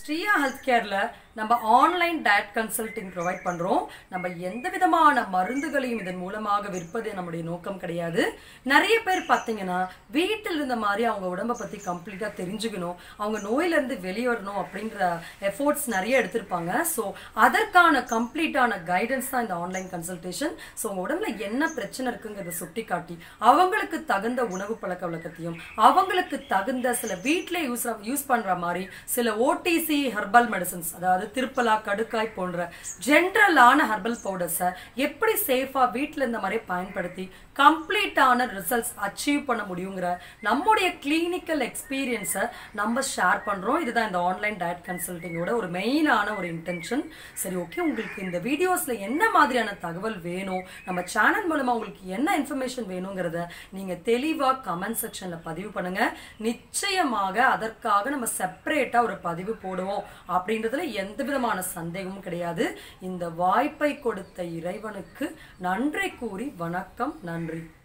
ஸ்ரீயா health கேரில் நம்ம online diet consulting provide பண்ணுறோம் நம்ம எந்த விதமான மருந்துகளையும் இதன் மூலமாக விற்பது நம்முடைய நோக்கம் கிடையாது நிறைய பேர் பார்த்தீங்கன்னா வீட்டில் இருந்த மாதிரி அவங்க உடம்பை பற்றி கம்ப்ளீட்டாக தெரிஞ்சுக்கணும் அவங்க நோயிலேருந்து வெளியே வரணும் அப்படின்ற எஃபோர்ட்ஸ் நிறைய எடுத்திருப்பாங்க ஸோ அதற்கான கம்ப்ளீட்டான கைடன்ஸ் தான் இந்த ஆன்லைன் கன்சல்டேஷன் ஸோ உங்கள் உடம்புல என்ன பிரச்சனை இருக்குங்கிறத சுட்டி காட்டி அவங்களுக்கு தகுந்த உணவு பழக்க வழக்கத்தையும் அவங்களுக்கு தகுந்த சில வீட்டிலே யூஸ் யூஸ் பண்ணுற மாதிரி சில ஓடிசி ஹெர்பல் மெடிசன்ஸ் அதாவது திருப்பலா கடுக்காய் போன்ற ஜென்ரலான ஹெர்பல் பவுடர்ஸை எப்படி சேஃபாக வீட்டில் இந்த மாதிரி பயன்படுத்தி கம்ப்ளீட்டான ரிசல்ட்ஸ் அச்சீவ் பண்ண முடியுங்கிற நம்முடைய கிளினிக்கல் எக்ஸ்பீரியன்ஸை நம்ம ஷேர் பண்ணுறோம் இதுதான் இந்த ஆன்லைன் டயட் கன்சல்டிங்கோட ஒரு மெயினான ஒரு இன்டென்ஷன் சரி ஓகே உங்களுக்கு இந்த வீடியோஸில் என்ன மாதிரியான தகவல் வேணும் நம்ம சேனல் மூலமாக உங்களுக்கு என்ன இன்ஃபர்மேஷன் வேணுங்கிறத நீங்கள் தெளிவாக கமெண்ட் செக்ஷனில் பதிவு பண்ணுங்கள் நிச்சயமாக அதற்காக நம்ம செப்பரேட்டாக ஒரு பதிவு போடுவோம் அப்படின்றதுல எந்த விதமான சந்தேகமும் கிடையாது இந்த வாய்ப்பை கொடுத்த இறைவனுக்கு நன்றி கூறி வணக்கம் நன்றி